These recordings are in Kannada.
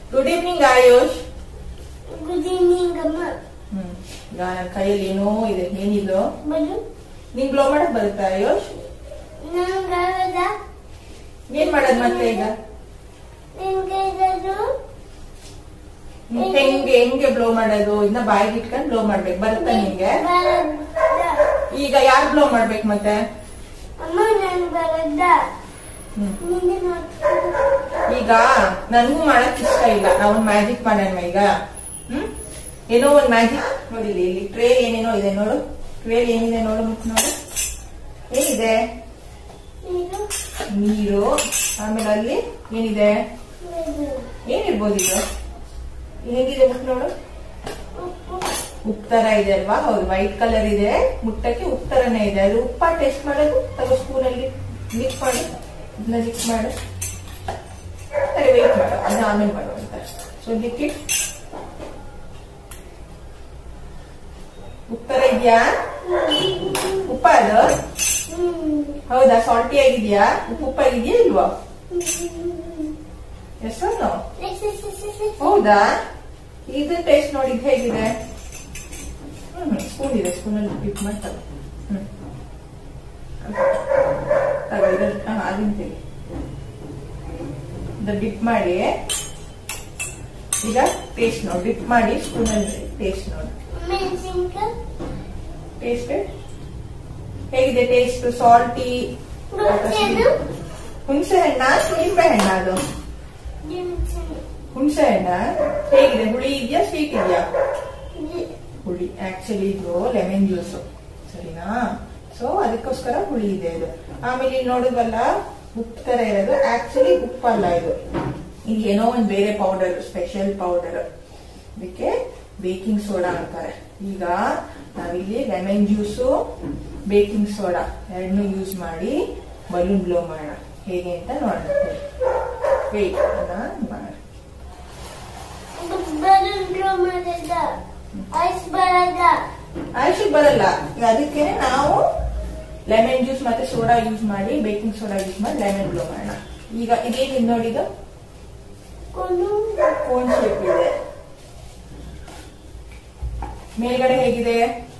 Good evening Ayush good evening ಅಮ್ಮ ಹ್ಮ್ ಈಗ ನನ್ನ ಕೈಯಲ್ಲಿ ಏನೋ ಇದೆ ಏನಿದು ಬಲು ನಿಂಗ್ ಬ್ಲೋ ಮಾಡಕ್ ಬರುತ್ತಾ ಆಯುಷ್ ನಂಗಾಗದ ಏನ್ ಮಾಡೋದ್ ಮತ್ತೆ ಈಗ ನಿಮ್ಗೆ ಇರೋದು ಹ್ಮ್, ಹೆಂಗೆ ಹೆಂಗೆ ಬ್ಲೋ ಮಾಡೋದು ಇದನ್ನ ಬಾಯಿಗೆ ಇಟ್ಕೊಂಡ್ ಬ್ಲೋ ಮಾಡ್ಬೇಕು ಬರುತ್ತಾ ನಿಂಗೆ ಬರಲ್ಲ. ಈಗ ಯಾರು ಬ್ಲೋ ಮಾಡ್ಬೇಕು ಮತ್ತೆ ಅಮ್ಮ ನನ್ ಬರಲ್ಲ ಹ್ಮ್. ನಿಂಗೆ ನೋಡ್ಕೊಂಡು ಈಗ ನನ್ಗೂ ಮಾಡಕ್ ಇಷ್ಟ ಇಲ್ಲ ನಾವ್ ಮ್ಯಾಜಿಕ್ ಮಾಡೋಣ ಈಗ ಹ್ಮ್ ಏನೋ ಒಂದ್ ಮ್ಯಾಜಿಕ್ ನೋಡಿ ಇಲ್ಲಿ ಇಲ್ಲಿ ಟ್ರೇ ಏನೇನೋ ಇದೆ ನೋಡು ಟ್ರೇ ಏನಿದೆ ನೋಡು ಮುಟ್ ನೋಡು ಏನಿದೆ ನೀರು ನೀರು ಆಮೇಲೆ ಅಲ್ಲಿ ಏನಿದೆ ಇದು ಏನಿರ್ಬೋದು ಇದು ಹೇಗಿದೆ ಮುಟ್ ನೋಡು ಉಪ್ಪು ಉಪ್ಪು ತರ ಇದೆ ಅಲ್ವಾ ಹೌದು ವೈಟ್ ಕಲರ್ ಇದೆ ಮುಟ್ಟಕ್ಕೆ ಉಪ್ಪು ತರನೇ ಇದೆ ಅದು ಉಪ್ಪ ಟೇಸ್ಟ್ ಮಾಡೋದು ತಗೋ ಸ್ಪೂನ್ ಅಲ್ಲಿ ಮಿಕ್ಸ್ ಮಾಡು ಇದನ್ನ ಮಿಕ್ಸ್ ಮಾಡು ಸರಿ ವೆಯ್ಟ್ ಮಾಡು ಅದನ್ನ ಆಮೇಲೆ ಮಾಡುವಂತ ಸೊ ಲಿಕ್ವಿಡ್ ಉಪ್ಪು ತರ ಇದೆಯಾ ಉಪ್ಪ ಅದು ಹ್ಮ್ ಹೌದಾ ಸಾಲ್ಟಿ ಆಗಿದ್ಯಾ ಉಪ್ಪು ಉಪ್ಪಾಗಿದ್ಯಾ ಇಲ್ವಾ ಎಷ್ಟೊಂದು ಹೌದಾ ಇದು ಟೇಸ್ಟ್ ನೋಡಿದ್ ಹೇಗಿದೆ ಹ್ಮ್ ಸ್ಪೂನ್ ಇದೆ ಸ್ಪೂನ್ ಅಲ್ಲಿ ಡಿಪ್ ಮಾಡಿ ತಗೋ ಹ್ಮ್ ತಗೋ ಇದ್ರಲ್ಲಿ ಹಾ ಅದನ್ನ ತೆಗಿ ಡಿಪ್ ಮಾಡಿ ಈಗ ಟೇಸ್ಟ್ ನೋಡಿ ಡಿಪ್ ಮಾಡಿ ಸ್ಪೂನ್ ಅಲ್ಲಿ ಟೇಸ್ಟ್ ನೋಡಿ ಮೆಣಸಿನ್ಕಾಯಿ ಟೇಸ್ಟ್ ಹೇಗಿದೆ ಟೇಸ್ಟ್ ಸಾಲ್ಟಿ ಗೊತ್ತೇನು ಹುಣಸೆ ಹಣ್ಣ ನಿಂಬೆ ಹಣ್ಣ ಅದು ಮೆಣಸಿನ ಹುಣಸೆ ಹಣ್ಣ ಹೇಗಿದೆ ಹುಳಿ ಇದೆಯಾ ಸ್ವೀಟ್ ಇದೆಯಾ ಹುಳಿ ಆಕ್ಚುಲಿ ಇದು ಲೆಮನ್ ಜ್ಯೂಸ್ ಸರಿನಾ ಸೊ ಅದಕ್ಕೋಸ್ಕರ ಹುಳಿ ಇದೆ ಇದು ಆಮೇಲೆ ಇಲ್ಲಿ ನೋಡಿದ್ವಲ್ಲ ಉಪ್ಪು ತರ ಇರೋದು ಆಕ್ಚುಲಿ ಉಪ್ಪಲ್ಲ ಇದು ಇದು ಏನೋ ಒಂದು ಬೇರೆ ಪೌಡರ್ ಸ್ಪೆಷಲ್ ಪೌಡರ್ ಇದಕ್ಕೆ ಬೇಕಿಂಗ್ ಸೋಡಾ ಅಂತಾರೆ ಈಗ ನಾವಿಲ್ಲಿ ಲೆಮನ್ ಜ್ಯೂಸು ಬೇಕಿಂಗ್ ಸೋಡಾ ಎರಡನ್ನೂ ಯೂಸ್ ಮಾಡಿ ಬಲೂನ್ ಬ್ಲೋ ಮಾಡೋಣ ಹೇಗೆ ಅಂತ ನೋಡೋಣ ವೇಟ್ ಮಾಡೋಣ ಬಲೂನ್ ಬ್ಲೋ ಮಾಡಲ್ಲ ಐಸ್ ಬರಲ್ಲ ಆಯುಷ್ ಬರಲ್ಲ ಈಗ ಅದಕ್ಕೆ ನಾವು ಲೆಮನ್ ಜ್ಯೂಸ್ ಮತ್ತೆ ಸೋಡಾ ಯೂಸ್ ಮಾಡಿ ಬೇಕಿಂಗ್ ಸೋಡಾ ಯೂಸ್ ಮಾಡಿ ಲೆಮನ್ ಬ್ಲೋ ಮಾಡೋಣ ಈಗ ಇದೇನಿದೆ ನೋಡಿದು ಕೊಂಡು ಕೋನ್ ಶೇಪ್ ಇದೆ ಮೇಲ್ಗಡೆ ಹೇಗಿದೆ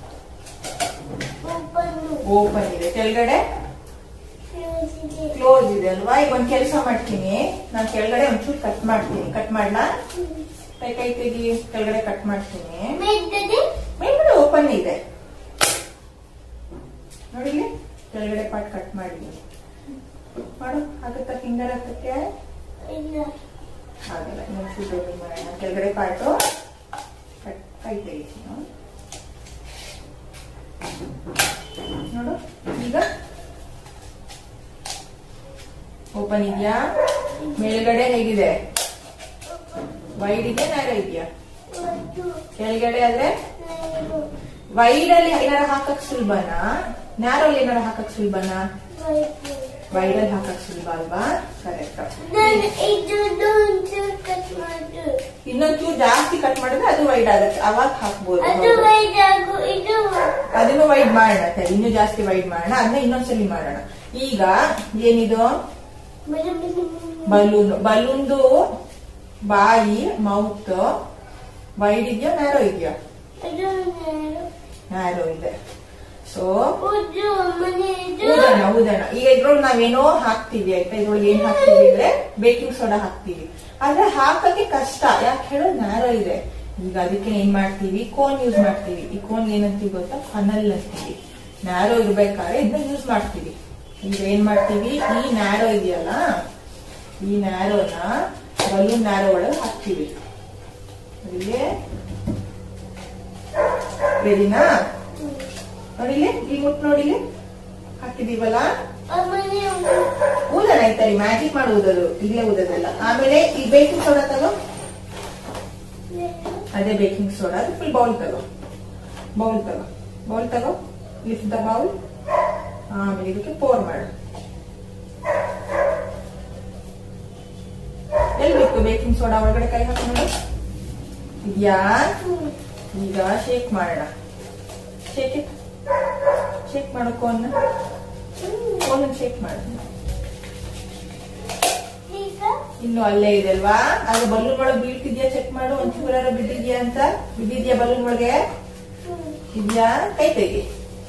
ಉಪ್ಪನ್ನು ಓಪನ್ ಇದೆ ಕೆಳಗಡೆ ಕ್ಲೋಸ್ ಇದೆ ಕ್ಲೋಸ್ ಇದೆ ಅಲ್ವಾ ಈಗ ಒಂದ್ ಕೆಲಸ ಮಾಡ್ತೀನಿ ನಾನು ಕೆಳಗಡೆ ಒಂಚೂರು ಕಟ್ ಮಾಡ್ತೀನಿ ಕಟ್ ಮಾಡ್ಲಾ ಕೈ ಕೈ ತೆಗಿ ಕೆಳಗಡೆ ಕಟ್ ಮಾಡ್ತೀನಿ ಮೆತ್ತಗೆ ಮೇಲ್ಗಡೆ ಓಪನ್ ಇದೆ ನೋಡಿ ಇಲ್ಲಿ ಕೆಳಗಡೆ ಪಾರ್ಟ್ ಕಟ್ ಮಾಡಿದ್ದೀನಿ ಮಾಡು ಆಗುತ್ತಾ ಫಿಂಗರ್ ಹಾಕಕ್ಕೆ ಇಲ್ಲ ಆಗಲ್ಲ ಇನ್ನೊಂದು ಫುಡ್ ಮಾಡೋಣ ಕೆಳಗಡೆ ಪಾರ್ಟು ಕಟ್ ಕೈ ತೆಗಿತೀನಿ ನೋಡು ಈಗ ಓಪನ್ ಇದೆಯಾ ಮೇಲ್ಗಡೆ ಹೇಗಿದೆ ವೈಡ್ ಇದೆಯಾ ನ್ಯಾರ ಇದೆಯಾ ಒಂದು ಕೆಳಗಡೆ ಆದ್ರೆ ನಾಲ್ಕು ವೈಡ್ ಅಲ್ಲಿ ಏನಾರ ಹಾಕಕ್ ಸುಲಭನಾ ನ್ಯಾರೋ ಅಲ್ಲಿ ಏನಾರ ಹಾಕಕ್ ಸುಲಭನಾ ಐದು ವೈಡ್ ಅಲ್ಲಿ ಹಾಕಕ್ ಸುಲಭ ಅಲ್ವಾ ಕರೆಕ್ಟ್ ನಾನು ಇದು ಒಂಚೂರು ಕಟ್ ಮಾಡು ಇನ್ನೊಂಚೂರು ಜಾಸ್ತಿ ಕಟ್ ಮಾಡಿದ್ರೆ ಅದು ವೈಡ್ ಆಗುತ್ತೆ ಅವಾಗ ಹಾಕ್ಬೋದು ಅದು ಹೌದು. ವೈಡ್ ಆಗು ಇದು ಅದನ್ನು ವೈಡ್ ಮಾಡೋಣ ಸರಿ ಇನ್ನೂ ಜಾಸ್ತಿ ವೈಡ್ ಮಾಡೋಣ ಅದನ್ನ ಇನ್ನೊಂದ್ಸಲಿ ಮಾಡೋಣ ಈಗ ಏನಿದು ಬಲೂನ್ ಬಲೂನ್ ಬಲೂನ್ದು ಬಾಯಿ ಮೌತ್ ವೈಡ್ ಇದೆಯಾ ನ್ಯಾರೋ ಇದೆಯಾ ಅದು ನೇರು ನ್ಯಾರೋ ಇದೆ ಸೊ ಉದ್ದು ಮನೆ ಇದು ಊದೋಣ ಊದೋಣ ಈಗ ಇದ್ರೊಳಗೆ ನಾವೇನೋ ಹಾಕ್ತಿವಿ ಆಯ್ತಾ ಇದ್ರೊಳಗೆ ಏನ್ ಹಾಕ್ತಿವಿ ಅಂದ್ರೆ ಬೇಕಿಂಗ್ ಸೋಡಾ ಹಾಕ್ತಿವಿ ಆದ್ರೆ ಹಾಕಕ್ಕೆ ಕಷ್ಟ ಯಾಕೆ ಹೇಳೋ ನ್ಯಾರೋ ಇದೆ ಈಗ ಅದಕ್ಕೆ ಏನ್ ಮಾಡ್ತೀವಿ ಕೋನ್ ಯೂಸ್ ಮಾಡ್ತೀವಿ ಈ ಕೋನ್ ಏನಂತೀವಿ ಗೊತ್ತಾ ಫನಲ್ ಅಂತೀವಿ ನ್ಯಾರೋ ಇರ್ಬೇಕಾದ್ರೆ ಇದನ್ನ ಯೂಸ್ ಮಾಡ್ತೀವಿ ಈಗ ಏನ್ ಮಾಡ್ತೀವಿ ಈ ನ್ಯಾರೋ ಇದೆಯಲ್ಲ ಈ ನ್ಯಾರೋನ ಬಲೂನ್ ನ್ಯಾರೋ ಒಳಗೆ ಹಾಕ್ತೀವಿ ಅದಿಗೆ ರೆಡಿನಾ ನೋಡಿಲಿ ಈ ಮುಟ್ ನೋಡಿಲಿ ಹಾಕಿದೀವಲ್ಲ ಮನೆ ಊದೋಣ ಆಯ್ತಾ ಮ್ಯಾಜಿಕ್ ಮಾಡಿ ಊದೋದು ಇಲ್ಲೇ ಊದೋದಲ್ಲ ಆಮೇಲೆ ಈ ಬೇಕಿಂಗ್ ಸೋಡಾ ತಗೋ ಅದೇ ಬೇಕಿಂಗ್ ಸೋಡಾ ಅದು ಫುಲ್ ಬೌಲ್ ತಗೋ ಬೌಲ್ ತಗೋ ಬೌಲ್ ತಗೋ ಲಿಫ್ಟ್ ದ ಬೌಲ್ ಆಮೇಲೆ ಇದಕ್ಕೆ ಪೋರ್ ಮಾಡು ಎಲ್ಲಿ ಬೇಕು ಬೇಕಿಂಗ್ ಸೋಡಾ ಒಳಗಡೆ ಕೈ ಹಾಕಿ ನೋಡು ಇದೆಯಾ ಈಗ ಶೇಕ್ ಮಾಡೋಣ ಶೇಕ್ ಇಟ್ ಶೇಕ್ ಮಾಡೋ ಕೋನ್ ಕೋನ್ ಶೇಕ್ ಮಾಡು ಈಗ ಇನ್ನು ಅಲ್ಲೇ ಇದೆ ಅಲ್ವಾ ಆಗ ಬಲೂನ್ ಒಳಗೆ ಬೀಳ್ತಿದ್ಯಾ ಚೆಕ್ ಮಾಡು ಒಂಚೂರಾರ ಬಿದ್ದಿದ್ಯಾ ಅಂತ ಬಿದ್ದಿದ್ಯಾ ಬಲೂನ್ ಒಳಗೆ ಇದ್ಯಾ ಕೈ ತೆಗಿ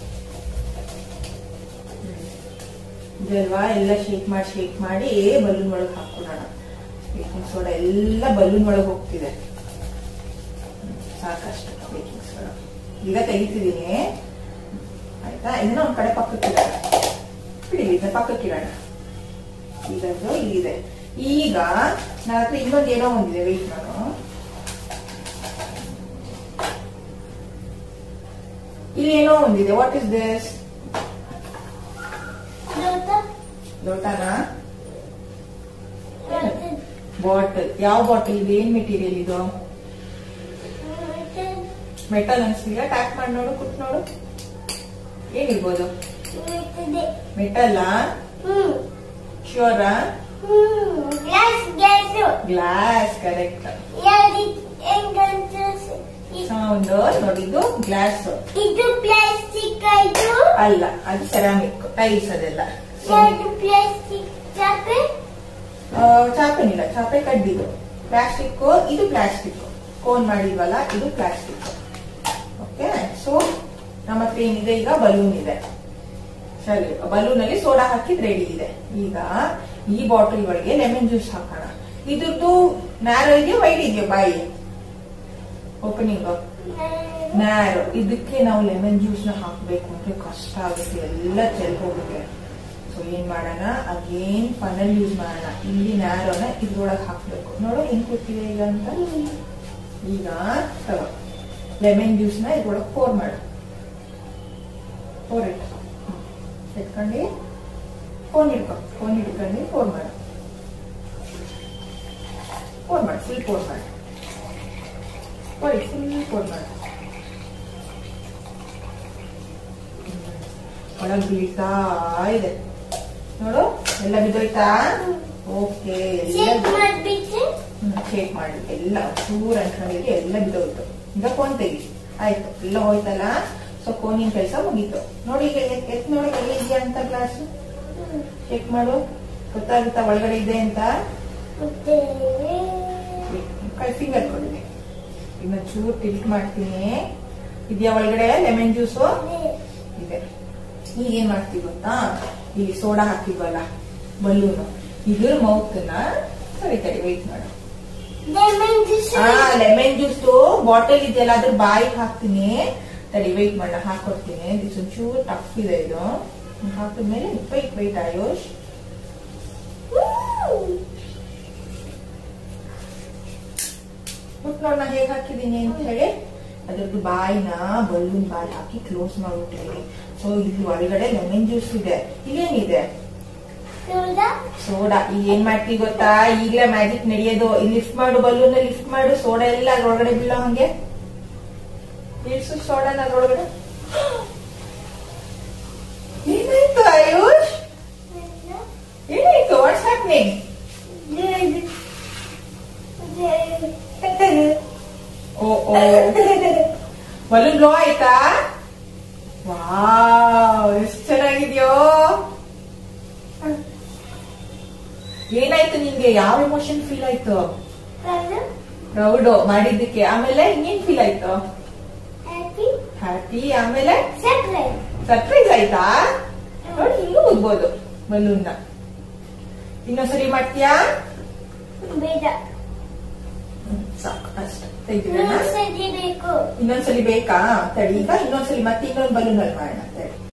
ಇದಲ್ವಾ ಎಲ್ಲ ಶೇಕ್ ಮಾಡಿ ಶೇಕ್ ಮಾಡಿ ಬಲೂನ್ ಒಳಗೆ ಹಾಕೊಳ್ಳೋಣ ಬೇಕಿಂಗ್ ಸೋಡಾ ಎಲ್ಲ ಬಲೂನ್ ಒಳಗೆ ಹೋಗ್ತಿದೆ ಹ್ಮ್, ಸಾಕಷ್ಟು ಬೇಕಿಂಗ್ ಸೋಡಾ ಈಗ ತೆಗಿತಿದ್ದೀನಿ ಆಯ್ತಾ ಇದನ್ನ ಒಂದ್ ಕಡೆ ಪಕ್ಕಕ್ಕಿಡೋಣ ಬಿಡಿ ಇದನ್ನ ಪಕ್ಕಕ್ಕಿಡೋಣ ಇದೊಂದು ಇಲ್ಲಿದೆ ಈಗ ನನ್ನ ಹತ್ರ ಇನ್ನೊಂದು ಏನೋ ಒಂದಿದೆ ವೆಯ್ಟ್ ಮಾಡು ಇಲ್ಲಿ ಏನೋ ಒಂದಿದೆ ವಾಟ್ ಇಸ್ ದಿಸ್ ಲೋಟ ಲೋಟನಾ ಲೋಟ ಬಾಟಲ್ ಯಾವ ಬಾಟಲ್ ಇದು ಏನ್ ಮೆಟೀರಿಯಲ್ ಇದು ಮೆಟಲ್ ಅನ್ಸ್ಲಿಲ್ಲ ಟ್ಯಾಕ್ ಮಾಡಿ ನೋಡು ಕುಟ್ ನೋಡು ಏನಿರ್ಬೋದು ಮೆತ್ತದೆ ಮೆಟಲ್ಲ ಹ್ಮ್ ಶ್ಯೂರಾ ಹ್ಮ್ ಗ್ಲಾಸ್ ಗ್ಯಾಸು ಗ್ಲಾಸ್ ಕರೆಕ್ಟ್ ಯಾವ್ದು ಹೆಂಗಂತ ಸೌಂಡ್ ನೋಡಿ ಇದು ಗ್ಲಾಸ್ ಇದು ಪ್ಲಾಸ್ಟಿಕ್ ಇದು ಅಲ್ಲ ಅದು ಸೆರಾಮಿಕ್ ಟೈಲ್ಸ್ ಅದೆಲ್ಲ ಯಾವ್ದು ಪ್ಲಾಸ್ಟಿಕ್ ಚಾಪೆ ಆ, ಚಾಪೆನಿಲ್ಲ ಚಾಪೆ ಕಡ್ಡಿದು ಪ್ಲಾಸ್ಟಿಕ್ ಇದು ಪ್ಲಾಸ್ಟಿಕ್ ಕೋನ್ ಮಾಡಿದ್ವಲ್ಲ ಇದು ಪ್ಲಾಸ್ಟಿಕ್ ಓಕೆ ಸೊ ನಮ್ಮ ಹತ್ರ ಏನಿದೆ ಈಗ ಬಲೂನ್ ಇದೆ ಸರಿ ಬಲೂನ್ ಅಲ್ಲಿ ಸೋಡಾ ಹಾಕಿದ್ ರೆಡಿ ಇದೆ ಈಗ ಈ ಬಾಟಲ್ ಒಳಗೆ ಲೆಮನ್ ಜ್ಯೂಸ್ ಹಾಕೋಣ ಇದ್ರದ್ದು ನ್ಯಾರೋ ಇದೆಯಾ ವೈಡ್ ಇದೆಯಾ ಬಾಯಿ ಓಪನಿಂಗ್ ನ್ಯಾರೋ ಇದಕ್ಕೆ ನಾವು ಲೆಮನ್ ಜ್ಯೂಸ್ ನ ಹಾಕ್ಬೇಕು ಅಂದ್ರೆ ಕಷ್ಟ ಆಗುತ್ತೆ ಎಲ್ಲ ಚೆಲ್ ಹೋಗುತ್ತೆ ಸೊ ಏನ್ ಮಾಡೋಣ ಅಗೇನ್ ಫನಲ್ ಯೂಸ್ ಮಾಡೋಣ ಇಲ್ಲಿ ನ್ಯಾರೋನ ಇದ್ರೊಳಗೆ ಹಾಕ್ಬೇಕು ನೋಡು ಹೆಂಗ್ ಕೂತಿದೆ ಈಗ ಅಂತ ಈಗ ತಗೋ ಲೆಮನ್ ಜ್ಯೂಸ್ ನ ಇದ್ರೊಳಗೆ ಪೋರ್ ಮಾಡು ಪೋರ್ ಇಟ್ಟು ಇಟ್ಕೊಂಡು ಫೋನ್ ಹಿಡ್ಕೊ ಫೋನ್ ಹಿಡ್ಕೊಂಡು ಪೋರ್ ಮಾಡು ಪೋರ್ ಮಾಡಿ ಫುಲ್ ಪೋರ್ ಮಾಡಿ ಪೋರಿ ಫುಲ್ ಪೋರ್ ಮಾಡಿ ಒಳಗ್ ಬೀಳ್ತಾ ಇದೆ ನೋಡು ಎಲ್ಲ ಬಿದ್ದೋಯ್ತಾ ಓಕೆ ಎಲ್ಲ ಚೆಕ್ ಮಾಡ್ಬಿಟ್ರೆ ಶೇಕ್ ಮಾಡಿ ಎಲ್ಲ ಚೂರ್ ಅನ್ಕೊಂಡಿಗೆ ಎಲ್ಲ ಬಿದ್ದೋಯ್ತು ಈಗ ಫೋನ್ ತೆಗಿ ಆಯ್ತು ಎಲ್ಲ ಹೋಯ್ತಲ್ಲ ಸೊ ಫೋನಿನ ಕೆಲಸ ಮುಗೀತು ನೋಡಿ ಈಗ ಎತ್ ಎತ್ ನೋಡಿ ಎಲ್ಲಿ ಇದೆಯಾ ಅಂತ ಗ್ಲಾಸ್ ಚೆಕ್ ಮಾಡು ಗೊತ್ತಾಗುತ್ತಾ ಒಳಗಡೆ ಇದೆ ಅಂತ ಮತ್ತೆ ಕೈ ಫಿಂಗರ್ ಕೊಡಿ ಇನ್ನ ಚೂರ್ ಟಿಲ್ಟ್ ಮಾಡ್ತೀನಿ ಇದೆಯಾ ಒಳಗಡೆ ಲೆಮನ್ ಜ್ಯೂಸು ಇದೆ ಈಗ ಏನ್ ಮಾಡ್ತೀವಿ ಗೊತ್ತಾ ಇಲ್ಲಿ ಸೋಡಾ ಹಾಕಿದ್ವಲ್ಲ ಬಲೂನು ಇದ್ರ ಮೌತ್ ನ ಸರಿ ತಡಿ ವೆಯ್ಟ್ ಮಾಡು ಲೆಮನ್ ಜ್ಯೂಸ್ ಆ ಲೆಮನ್ ಜ್ಯೂಸ್ ಬಾಟಲ್ ಇದೆಯಲ್ಲ ಅದ್ರ ಬಾಯಿಗೆ ಹಾಕ್ತೀನಿ ತಡಿ ವೆಯ್ಟ್ ಮಾಡ ಹಾಕೊಡ್ತೀನಿ ದಿಸ್ ಒಂಚೂರು ಟಫ್ ಇದೆ ಇದು ಹಾಕಿದ್ಮೇಲೆ ವೆಯ್ಟ್ ವೆಯ್ಟ್ ಆಯುಷ್ ಬಿಟ್ಟು ನೋಡ್ ನಾ ಹೇಗ್ ಹಾಕಿದೀನಿ ಅಂತ ಹೇಳಿ ಅದ್ರದ್ದು ಬಾಯಿನ ಬಲೂನ್ ಬಾಯಿ ಹಾಕಿ ಕ್ಲೋಸ್ ಮಾಡ್ಬಿಟ್ಟಿದ್ದೀನಿ ಸೊ ಇಲ್ಲಿ ಒಳಗಡೆ ಲೆಮನ್ ಜ್ಯೂಸ್ ಇದೆ ಇಲ್ಲೇನಿದೆ ಸೋಡಾ ಸೋಡಾ ಈಗ ಏನ್ ಮಾಡ್ತೀವಿ ಗೊತ್ತಾ ಈಗ್ಲೇ ಮ್ಯಾಜಿಕ್ ನಡೆಯೋದು ಇಲ್ಲಿ ಲಿಫ್ಟ್ ಮಾಡು ಬಲೂನ್ ಲಿಫ್ಟ್ ಮಾಡು ಸೋಡಾ ಎಲ್ಲ ಅದ್ರೊಳಗಡೆ ಬೀಳೋ ಹಂಗೆ ಇಳಿಸು ಸೋಡಾನ ಅದ್ರೊಳಗಡೆ ಏನಾಯ್ತು ಆಯುಷ್ ಏನಾಯ್ತು what's happening oh oh balloon blow ಆಯ್ತಾ ವಾವ್ ಎಷ್ಟು ಚೆನ್ನಾಗಿದ್ಯೋ ಏನಾಯ್ತು ನಿನ್ಗೆ ಯಾವ ಎಮೋಷನ್ ಫೀಲ್ ಆಯ್ತು ಪ್ರೌಡ್ ಮಾಡಿದ್ದಕ್ಕೆ ಆಮೇಲೆ ಇನ್ನೇನ್ ಫೀಲ್ ಆಯ್ತು ಹ್ಯಾಪಿ ಹ್ಯಾಪಿ ಆಮೇಲೆ ಸರ್ಪ್ರೈಸ್ ಸರ್ಪ್ರೈಸ್ ಆಯ್ತಾ ನೋಡಿ ಇನ್ನೂ ಹೋಗ್ಬೋದು ಬಲೂನ್ ನ ಇನ್ನೊಂದ್ಸರಿ ಮಾಡ್ತೀಯಾ ಬೇಡ ಹ್ಮ್, ಸಾಕು ಅಷ್ಟೇ ತೆಗ್ದಿರೋಣ ಸರಿ ಬೇಕು ಇನ್ನೊಂದ್ಸಲಿ ಬೇಕಾ ತಡಿ ಈಗ ಇನ್ನೊಂದ್ಸಲಿ ಮತ್ತೆ ಇನ್ನೊಂದು ಬಲೂನ್ ಅಲ್ಲಿ ಮಾಡೋಣ ತಡಿ